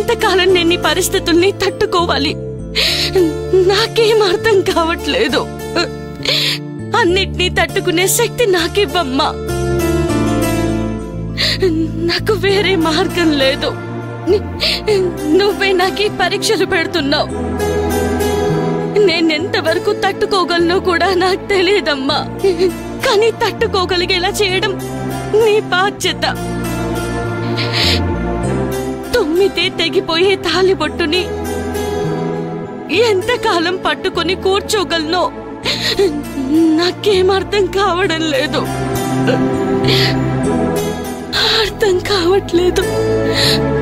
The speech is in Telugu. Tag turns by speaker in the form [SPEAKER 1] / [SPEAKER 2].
[SPEAKER 1] ఎంతకాలం నేను ఈ పరిస్థితుల్ని తట్టుకోవాలి నాకేం అర్థం కావట్లేదు అన్నిటినీ తట్టుకునే శక్తి నాకివ్వమ్మా నాకు వేరే మార్గం లేదు నువ్వే నాకు ఈ పరీక్షలు పెడుతున్నావు నేనెంతవరకు తట్టుకోగలను కూడా నాకు తెలియదమ్మా కానీ తట్టుకోగలిగేలా చేయడం నీ బాధ్యత తొమ్మిదే తెగిపోయే తాలిబొట్టుని ఎంతకాలం పట్టుకొని కూర్చోగలనో నాకేం అర్థం కావడం లేదు అర్థం కావట్లేదు